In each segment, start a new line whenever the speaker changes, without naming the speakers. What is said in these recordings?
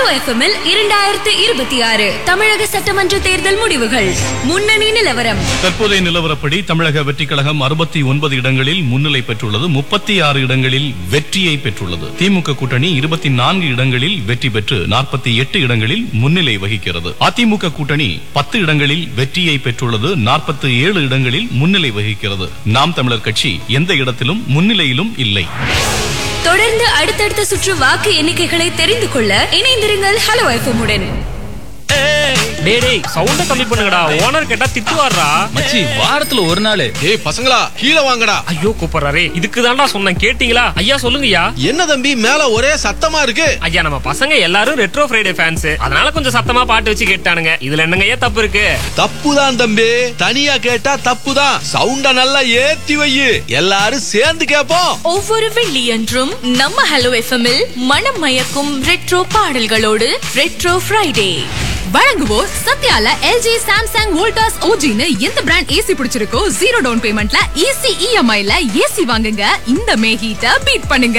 எஃப்எம்மில் இரண்டாயிரத்து இருபத்தி ஆறு தமிழக சட்டமன்ற தேர்தல் முடிவுகள் முன்னணி நிலவரம்
தற்போதைய நிலவரப்படி தமிழக வெற்றிக் கழகம் அறுபத்தி ஒன்பது இடங்களில் முன்னிலை பெற்றுள்ளது முப்பத்தி ஆறு இடங்களில் வெற்றியை பெற்றுள்ளது திமுக கூட்டணி இருபத்தி நான்கு இடங்களில் வெற்றி பெற்று நாற்பத்தி எட்டு இடங்களில் முன்னிலை வகிக்கிறது அதிமுக கூட்டணி பத்து இடங்களில் வெற்றியை பெற்றுள்ளது நாற்பத்தி ஏழு இடங்களில் முன்னிலை வகிக்கிறது நாம் தமிழர் கட்சி எந்த இடத்திலும் முன்னிலையிலும் இல்லை
தொடர்ந்து அடுத்தடுத்த சுற்று வாக்கு எண்ணிக்கைகளை தெரிந்து கொள்ள இணைந்திருங்கள் ஹலோ எஃப்எம் உடன்
டேய் டேய் சவுண்ட கம்மி பண்ணுங்கடா ஓனர் கேட்டா திட்டுவாரா
மச்சி வாரத்துல ஒரு நாள்
ஏய் பசங்களா கீழே வாங்கடா
ஐயோ கூப்பிடுறாரே இதுக்கு தான்டா சொன்னேன் கேட்டீங்களா ஐயா சொல்லுங்கய்யா
என்ன தம்பி மேல ஒரே சத்தமா இருக்கு
ஐயா நம்ம பசங்க எல்லாரும் ரெட்ரோ ஃப்ரைடே ஃபேன்ஸ் அதனால கொஞ்சம் சத்தமா பாட்டு வச்சு கேட்டானுங்க இதுல என்னங்க ஏன் தப்பு இருக்கு
தப்புதான் தம்பி தனியா கேட்டா தப்புதான் சவுண்ட நல்லா ஏத்தி வை எல்லாரும் சேர்ந்து கேப்போம்
ஒவ்வொரு வெள்ளியன்றும் நம்ம ஹலோ எஃப்எம்மில் மனம் மயக்கும் ரெட்ரோ பாடல்களோடு ரெட்ரோ ஃப்ரைடே
வழங்குவோர் சத்யால எல்ஜி சாம்சங் வோல்டாஸ் ஓஜின்னு எந்த பிராண்ட் ஏசி பிடிச்சிருக்கோ ஜீரோ டவுன் பேமெண்ட்ல ஈஸி இஎம்ஐல ஏசி வாங்குங்க இந்த மே ஹீட்ட பீட் பண்ணுங்க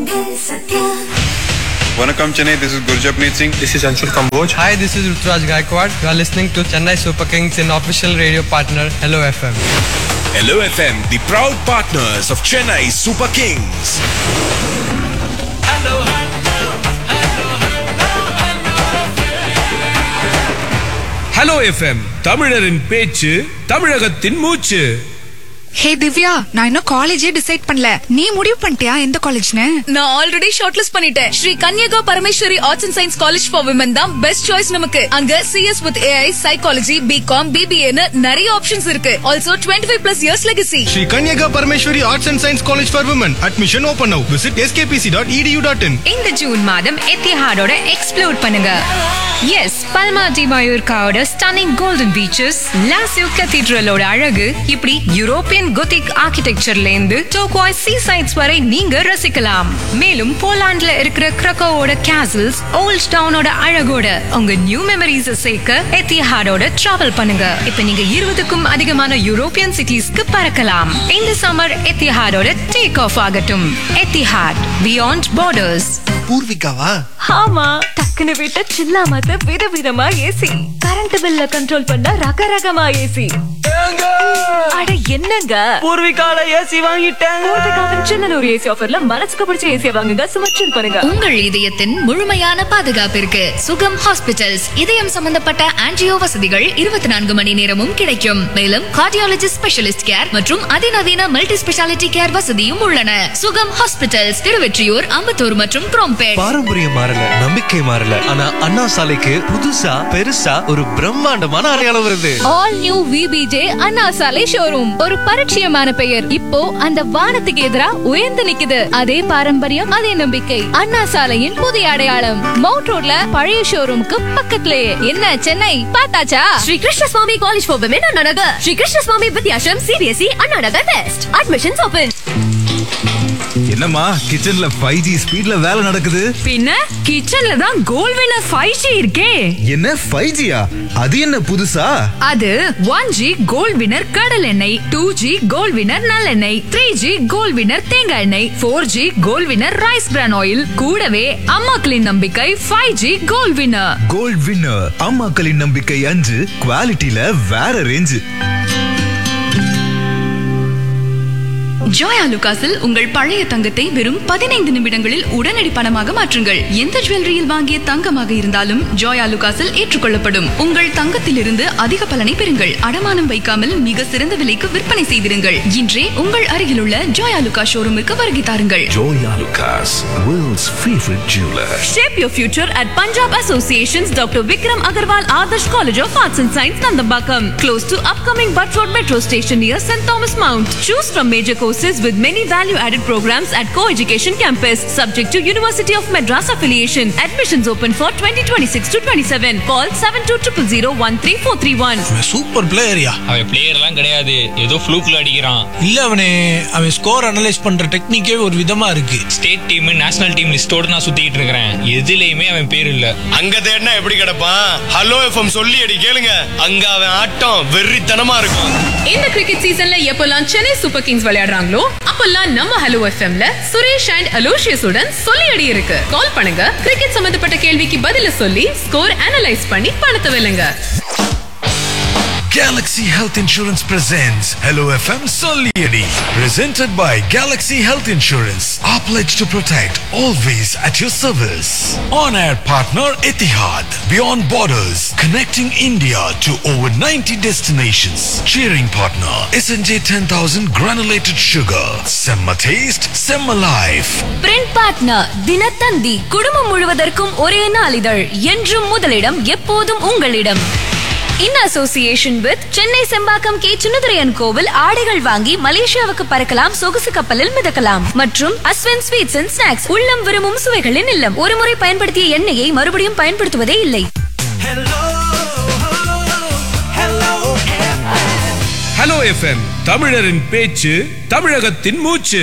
Vanakkam Chennai, this is Gurjapneet Singh. This is Anshul Kamboj.
Hi, this is Ruturaj Gaikwad. You are listening to Chennai Super Kings in official radio partner Hello FM.
Hello FM, the proud partners of Chennai Super Kings. Hello FM, தமிழரின் பேச்சு தமிழகத்தின் மூச்சு
ஹே திவ்யா நான் இன்னும் காலேஜே decide பண்ணல நீ முடிவு பண்ணிட்டியா எந்த காலேஜ்னு நான் ஆல்ரெடி ஷார்ட் லிஸ்ட் பண்ணிட்டேன் Shri Kanyaka Parameswari arts and science college for women தான் பெஸ்ட் சாய்ஸ் நமக்கு அங்க CS with AI psychology BCom பிபிஏன்னு நிறைய ஆப்ஷன்ஸ் இருக்கு also 25 five plus years legacy
Sri Kanyaka Parameshwari Arts and Science College for Women. Admission open now. Visit skpc.edu.in.
இந்த June மாதம் எத்திஹாடோட explore பண்ணுங்க எஸ் பல்மா டி மயூர்காவோட ஸ்டன்னிங் கோல்டன் பீச்சஸ் லாசிவ் கத்தீட்ரலோட அழகு இப்படி யூரோப்பியன் கொத்திக் ஆர்கிடெக்சர்ல இருந்து டோக்வாய் சீ சைட்ஸ் வரை நீங்க ரசிக்கலாம் மேலும் போலாண்ட்ல இருக்கிற கிரக்கோவோட கேசல்ஸ் ஓல்ட் டவுனோட அழகோட உங்க நியூ மெமரிஸ் சேர்க்க எத்திஹாடோட டிராவல் பண்ணுங்க இப்ப நீங்க இருபதுக்கும் அதிகமான யூரோப்பியன் சிட்டிஸ்க்கு பறக்கலாம் இந்த சம்மர் எத்திஹாடோட டேக் ஆஃப் ஆகட்டும் எத்திஹாட் பியாண்ட் பார்டர்ஸ்
பூர்விகாவா
ஆமா டக்குனு விட்ட சில்லாமத்த விதவிதமா ஏசி கரண்ட் பில்ல கண்ட்ரோல் பண்ண ரகரகமா ஏசி அட என்னங்க
பூர்விகால ஏசி வாங்கிட்டேன்
பூர்விகாவின் சின்னனூர் ஏசி ஆஃபர்ல மனசுக்கு பிடிச்ச ஏசியை வாங்குங்க சுமச்சு பண்ணுங்க
உங்கள் இதயத்தின் முழுமையான பாதுகாப்பிற்கு சுகம் ஹாஸ்பிட்டல்ஸ் இதயம் சம்பந்தப்பட்ட ஆன்ஜியோ வசதிகள் இருபத்தி நான்கு மணி நேரமும் கிடைக்கும் மேலும் கார்டியாலஜிஸ்ட் ஸ்பெஷலிஸ்ட் கேர் மற்றும் அதிநவீன மல்டி ஸ்பெஷாலிட்டி கேர் வசதியும் உள்ளன சுகம் ஹாஸ்பிட்டல்ஸ் திருவெற்றியூர் அம்பத்தூர் மற்றும் குரோம்பேட்
பாரம்பரியம் மாறல நம்பிக்கை மாறல ஆனா அண்ணா சாலைக்கு புதுசா பெருசா ஒரு பிரம்மாண்டமான அடையாளம் வருது
ஆல் நியூ விபிஜே அண்ணா சாலை ஷோரூம் ஒரு பரிச்சயமான பெயர் இப்போ அந்த வானத்துக்கு எதிரா உயர்ந்து நிக்குது அதே பாரம்பரியம் அதே நம்பிக்கை அண்ணா சாலையின் புதிய அடையாளம் மவுண்ட் ரோட்ல பழைய ஷோரூமுக்கு பக்கத்திலேயே என்ன சென்னை பார்த்தாச்சா
Shri Krishna Swami college for women Anna Nagar Shri Krishna Swami Vidyashram CBSE Anna Nagar west admissions open
என்னம்மா கிச்சன்ல ஃபைவ் ஜி ஸ்பீட்ல வேலை நடக்குது
பின்ன கிச்சன்ல தான் கோல் வினர் ஃபைவ் ஜி இருக்கே
என்ன ஃபைவ் ஜியா அது என்ன புதுசா
அது ஒன் ஜி கோல்ட் வினர் கடல் எண்ணெய் டூ ஜி கோல்ட் வினர் நல்லெண்ணெய் த்ரீ ஜி கோல்ட் வினர் தேங்காய் எண்ணெய் four G gold winner rice bran oil கூடவே அம்மாக்களின் நம்பிக்கை five G gold winner
gold winner அம்மாக்களின் நம்பிக்கை அஞ்சு குவாலிட்டியில வேற ரேஞ்சு
ஜோயா லுகாஸில் உங்கள் பழைய தங்கத்தை வெறும் பதினைந்து நிமிடங்களில் உடனடி பணமாக மாற்றுங்கள் எந்த ஜுவல்லரியில் வாங்கிய தங்கமாக இருந்தாலும் ஜோயா லுகாஸில் ஏற்றுக்கொள்ளப்படும் உங்கள் தங்கத்திலிருந்து அதிக பலனை பெறுங்கள் அடமானம் வைக்காமல் மிக சிறந்த விலைக்கு விற்பனை செய்திருங்கள் இன்றே உங்கள் அருகிலுள்ள ஜோயா லுகா ஷோரூமுக்கு வருகை தாருங்கள்
Joyalukkas world's favourite jeweller
Shape your future at Punjab Association's Dr. Vikram Agarwal Adarsh College of Arts and Science, Nandambakam. Close to upcoming Butt Road Metro Station near St. Thomas Mount. Choose from major courses with many value-added programs at Co-Education Campus. Subject to University of Madras affiliation. Admissions open for 2026 to 27. Call 7200
super பிளேயரியா
அவன் player எல்லாம் கிடையாது ஏதோ ஃப்ளூக்ல அடிக்கிறான்
இல்ல அவனே அவன் score analyse பண்ற டெக்னிக்கே ஒரு விதமா இருக்கு
ஸ்டேட் டீம் நேஷனல் டீம் லிஸ்டோட நான் சுத்திட்டு இருக்கிறேன் எதுலயுமே அவன் பேர் இல்ல
அங்க தேடினா எப்படி கிடப்பான் ஹலோ எஃப்எம் சொல்லி அடி கேளுங்க அங்க அவன் ஆட்டம் வெறித்தனமா இருக்கும்
இந்த கிரிக்கெட் சீசன்ல எப்பெல்லாம் சென்னை சூப்பர் கிங்ஸ் விளையாடுறாங்களோ
ஹலோ அப்பெல்லாம் நம்ம ஹலோ எஃப்எம்ல சுரேஷ் அண்ட் அலோஷியஸ் உடன் சொல்லி அடி இருக்கு கால் பண்ணுங்க கிரிக்கெட் சம்பந்தப்பட்ட கேள்விக்கு பதில சொல்லி ஸ்கோர் அனலைஸ் பண்ணி பணத்தை வெல்லுங்க
Galaxy Health Insurance presents Hello FM Solieri. Presented by Galaxy Health Insurance. Our pledge to protect, always at your service. On air partner Etihad. Beyond borders, connecting India to over 90 destinations. Cheering partner SNJ 10000 granulated sugar. Semma taste, Semma life.
Print partner Dinathanthi குடும்பம் முழுவதற்கும் ஒரே நாளிதழ் என்றும் முதலிடம் எப்போதும் உங்களிடம் in association with Chennai Sembakkam K சுனதுரையன் கோவில் ஆடைகள் வாங்கி மலேசியாவுக்கு பறக்கலாம் சொகுசு கப்பலில் மிதக்கலாம் மற்றும் அஸ்வன் ஸ்வீட்ஸ் அண்ட் ஸ்நாக்ஸ் உள்ளம் விரும்பும் சுவைகளின் இல்லம் ஒருமுறை பயன்படுத்திய எண்ணெயை மறுபடியும் பயன்படுத்துவதே இல்லை
ஹலோ எஃப்எம் தமிழரின் பேச்சு தமிழகத்தின் மூச்சு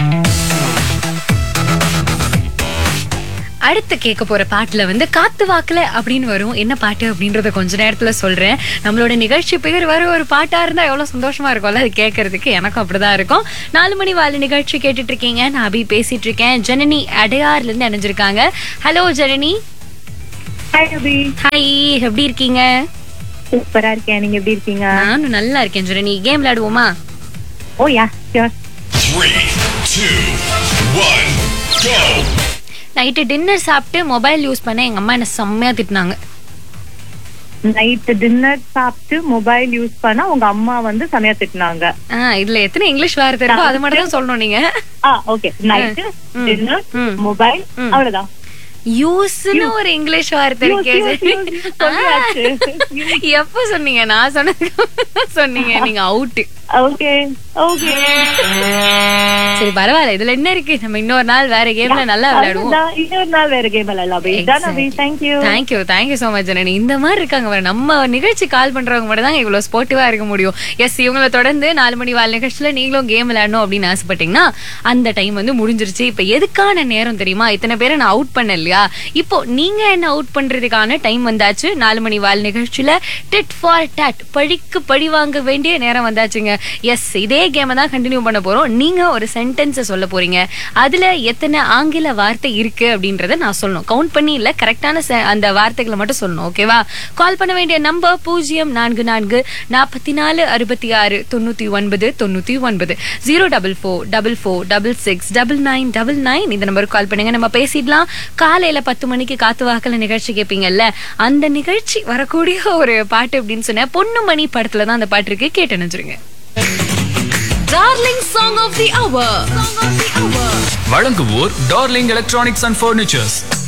அடுத்து கேட்க போற பாட்டுல வந்து காத்து வாக்குல அப்படின்னு வரும் என்ன பாட்டு அப்படின்றத கொஞ்ச நேரத்துல சொல்றேன் நம்மளோட நிகழ்ச்சி பேர் வர ஒரு பாட்டா இருந்தா எவ்வளவு சந்தோஷமா இருக்கும்ல அது கேட்கறதுக்கு எனக்கும் அப்படிதான் இருக்கும் நாலு மணி வாழ நிகழ்ச்சி கேட்டுட்டு இருக்கீங்க நான் அபி பேசிட்டு இருக்கேன் ஜனனி அடையார்ல இருந்து இணைஞ்சிருக்காங்க hello Janani
hi Abhi
hi எப்படி இருக்கீங்க
சூப்பரா இருக்கேன் நீங்க எப்படி இருக்கீங்க
நானும் நல்லா இருக்கேன் ஜனனி கேம் விளையாடுவோமா
oh yeah sure
Three, two, one, go.
Night dinner சாப்பிட்டு மொபைல் யூஸ் பண்ண எங்க அம்மா என்ன செம்மையா திட்டினாங்க
நைட் டின்னர் சாப்பிட்டு மொபைல் யூஸ் பண்ணா உங்க அம்மா வந்து சமையா திட்டினாங்க
ஆ இதுல எத்தனை இங்கிலீஷ் வார்த்தை இருக்கோ அது மட்டும் தான் சொல்லணும் நீங்க
ஆ ஓகே நைட்
ம்.
டின்னர்
ம்.
மொபைல்
ம்.
அவ்வளவுதான்
யூஸ்னு ஒரு இங்கிலீஷ் வார்த்தை
Use,
இருக்கே
use, use, use சொல்லியாச்சு.
எப்ப சொன்னீங்க நான் சொன்னதுக்கு சொன்னீங்க நீங்க அவுட்
ஓகே ஓகே
சரி பரவாயில்ல இதுல என்ன இருக்கு நம்ம இன்னொரு நாள் வேற கேம்ல நல்லா விளையாடுவோம்
அவ்வளவுதான். இன்னொரு நாள் வேற கேம் விளையாடலாம் Abhi done Abhi thank you
thank you thank you so much Janani இந்த மாதிரி இருக்காங்க பாரு. நம்ம நிகழ்ச்சி கால் பண்றவங்க மட்டும் தான் இவ்வளவு ஸ்போர்ட்டிவா இருக்க முடியும் எஸ் இவங்கள தொடர்ந்து நாலு மணி வாழ் நிகழ்ச்சியில நீங்களும் கேம் விளையாடணும் அப்படின்னு ஆசைப்பட்டீங்கன்னா அந்த டைம் வந்து முடிஞ்சிருச்சு இப்ப எதுக்கான நேரம் தெரியுமா இத்தனை பேரை நான் அவுட் பண்ண இல்லையா இப்போ நீங்க என்ன அவுட் பண்றதுக்கான டைம் வந்தாச்சு நாலு மணி வாழ் நிகழ்ச்சியில டிட் ஃபார் டட் பழிக்கு பழி வாங்க வேண்டிய நேரம் வந்தாச்சுங்க எஸ் இதே கேமை தான் கண்டினியூ பண்ண போறோம் நீங்க ஒரு சென்டென்ஸை சொல்ல போறீங்க அதுல எத்தனை ஆங்கில வார்த்தை இருக்கு அப்படின்றத நான் சொல்லணும் கவுண்ட் பண்ணி இல்ல கரெக்டான அந்த வார்த்தைகளை மட்டும் சொல்லணும் ஓகேவா கால் பண்ண வேண்டிய நம்பர் பூஜ்ஜியம் நான்கு நான்கு நாற்பத்தி நாலு அறுபத்தி ஆறு தொண்ணூத்தி ஒன்பது தொண்ணூத்தி ஒன்பது zero double four double four double six double nine double nine இந்த நம்பருக்கு கால் பண்ணுங்க நம்ம பேசிடலாம் காலையில பத்து மணிக்கு காத்து வாக்கல நிகழ்ச்சி கேட்பீங்கல்ல அந்த நிகழ்ச்சி வரக்கூடிய ஒரு பாட்டு அப்படின்னு சொன்ன பொண்ணுமணி படத்துல தான் அந்த பாட்டு இருக்கு கேட்டு நினைச்சிருங்க
darling song of the hour
வழங்குவோர் டார்லிங் எலக்ட்ரானிக்ஸ் அண்ட் ஃபர்னிச்சர்ஸ்